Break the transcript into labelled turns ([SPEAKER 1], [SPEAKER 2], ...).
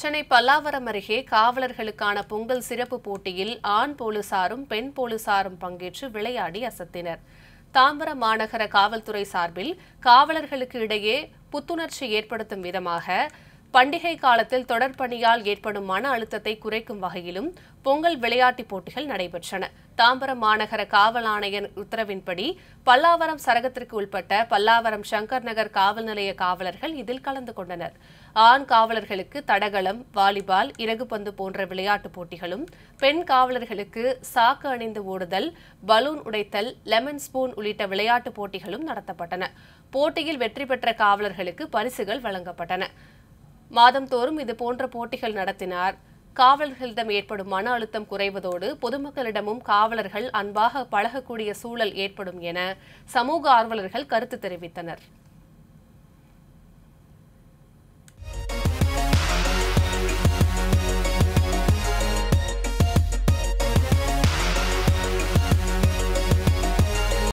[SPEAKER 1] சென்னை பல்லாவரம் அருகே காவலர்களுக்கான பொங்கல் சிறப்பு போட்டியில் ஆண் போலீசாரும் பெண் போலீசாரும் பங்கேற்று விளையாடி அசத்தினர் தாம்பரம் மாநகர காவல்துறை சார்பில் காவலர்களுக்கு இடையே புத்துணர்ச்சி ஏற்படுத்தும் விதமாக பண்டிகை காலத்தில் தொடர் பணியால் ஏற்படும் மன அழுத்தத்தை குறைக்கும் வகையிலும் பொங்கல் விளையாட்டுப் போட்டிகள் நடைபெற்றன தாம்பரம் மாநகர காவல் ஆணையர் உத்தரவின்படி பல்லாவரம் சரகத்திற்கு உட்பட்ட பல்லாவரம் சங்கர் நகர் காவல் நிலைய காவலர்கள் இதில் கலந்து கொண்டனர் ஆண் காவலர்களுக்கு தடகளம் வாலிபால் இறகுப்பந்து போன்ற விளையாட்டுப் போட்டிகளும் பெண் காவலர்களுக்கு சாக்கு அணிந்து ஓடுதல் பலூன் உடைத்தல் லெமன் ஸ்பூன் உள்ளிட்ட விளையாட்டுப் போட்டிகளும் நடத்தப்பட்டன போட்டியில் வெற்றி பெற்ற காவலர்களுக்கு பரிசுகள் வழங்கப்பட்டன மாதந்தோறும் இது போன்ற போட்டிகள் நடத்தினார் காவலர்களிடம் ஏற்படும் மன அழுத்தம் குறைவதோடு பொதுமக்களிடமும் காவலர்கள் அன்பாக பழகக்கூடிய சூழல் ஏற்படும் என சமூக ஆர்வலர்கள் கருத்து தெரிவித்தனர்